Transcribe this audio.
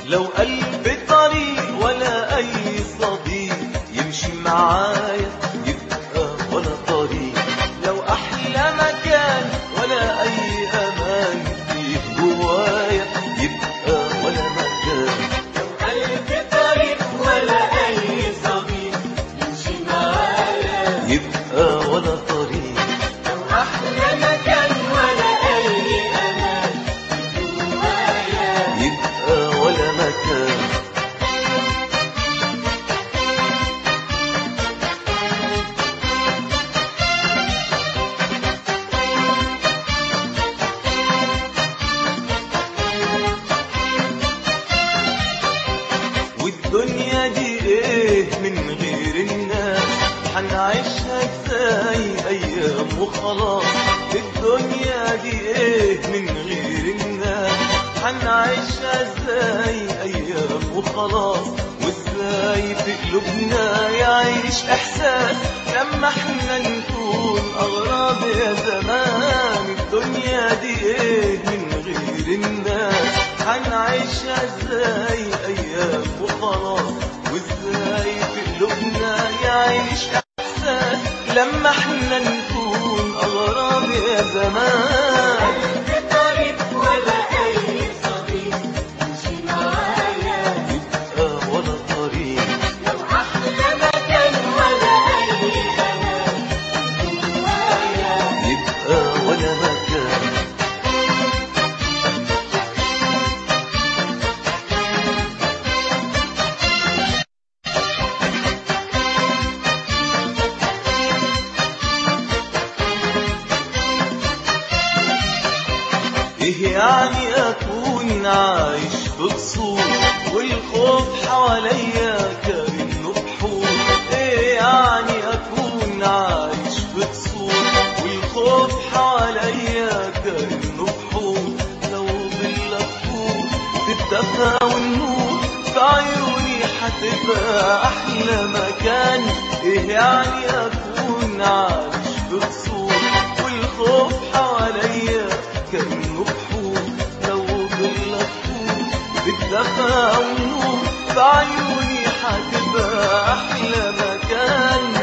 لو قلب طريق ولا أي صديق يمشي معايا يبقى ولا طريق لو أحلى مكان ولا أي أمان فيه جوايا يبقى ولا مكان لو قلب طريق ولا أي صديق يمشي معايا يبقى ولا طريق لو أحلى مكان ولا أي أمان جوايا يبقى ولا مكان والدنيا دي ايه من غير الناس حنعيشها ازاي ايام وخلاص الدنيا دي ايه من غير الناس حنعيشها ازاي ايام وخلاص وازاي في قلوبنا يعيش احساس لما احنا نكون اغراب يا زمان الدنيا دي ايه من غير الناس حنعيشها ازاي ايام وخلاص وازاي في قلوبنا يعيش احساس لما احنا نكون اغراب يا زمان قلب طريق ولا أي صديق يمشي معايا يبقى ولا طريق لو أحلى مكان ولا أي أمان جوايا يبقى ولا مكان ايه يعني اكون عايش في قصور والخوف حواليا كأنه بحور ايه يعني اكون عايش في قصور والخوف حواليا كأنه بحور لو ظلك فوق الدفا والنور في عيوني حتبقى احلى مكان ايه يعني اكون عايش في قصور والخوف حواليا كأنه بحور لو ظلك فوق بالدفا والنور في عيوني حتبقى أحلى مكان